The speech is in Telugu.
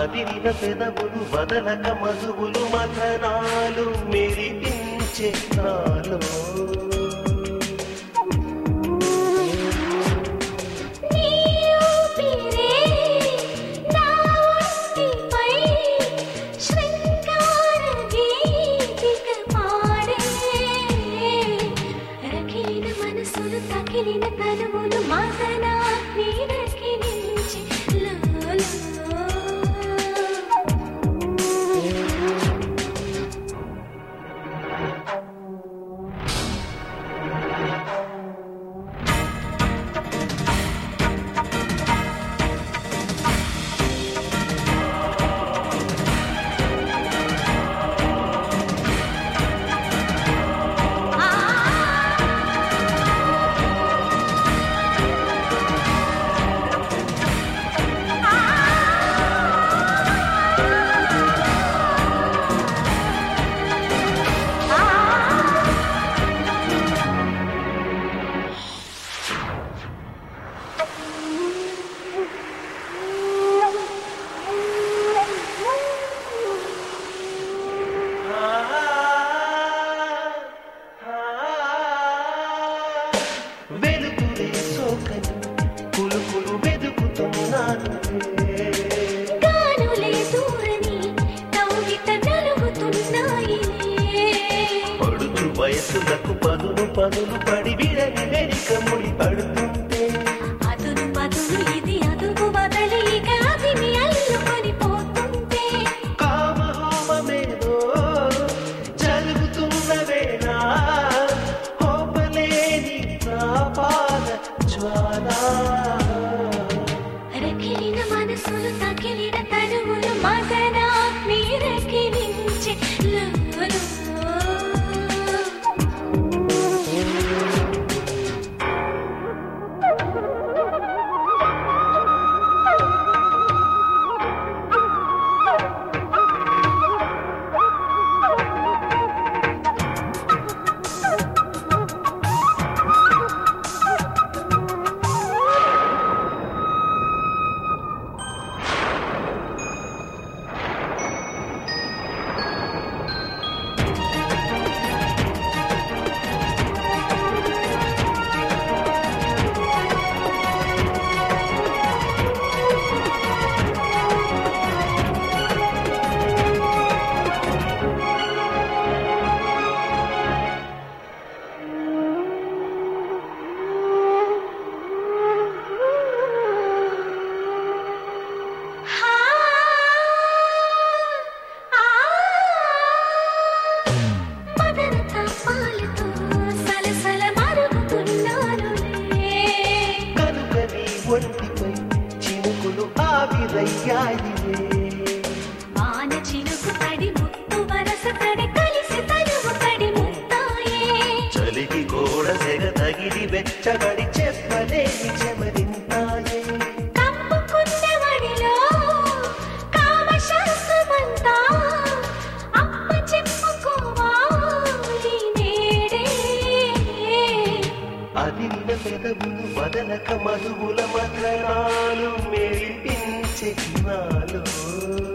అదిరిన పెదవులు వదలక మధువులు మథనాలు మెరిపించే నాలో నీ ఊపిరే నా ఒంటిపై శృంగార గీతిక పాడే రగిలిన మనసులు తగిలిన తనువులు మదన నీరకిలించి లాలో వెలుగులే సోకని కులుకులు వెతుకుతున్నాను కానులే దూరని కౌగిట నలుగుతున్నాయిలే పడుచు వయసులకు పదులు పదులు పడి విడని వెనుక ముడి పడుతుంటే అదును పదును ఇది అదుపు బదలి ఇక అదిని అల్లుకొని పోతుంటే కామహోమమేదో జరుగుతున్న వేళ హోపలేని నా పాద జ్వాల రగిలిన మనసులు తగిలిన తనువులు మదన నీరకిలించే లాలో హా ఆ మదన తాపాలతో సలసల మరుగుతున్నానులే కనుక నీ ఒంటిపై చినుకులు ఆవిరయ్యాయిలే వాన చినుకు తడి ముత్తు వరస తడి కలిసి తనువు తడి ముత్తాయే చలికి గోడ సెగ తగిలి వెచ్చబడి చెప్పలేని చెమరింతాయే కప్పుకున్న వడిలో కామశాస్త్రమంతా అప్ప చెప్పుకోవాలి నేడే అదిరిన పెదవులు వదలక మధువుల మధురాలు మెరిపించే నాలో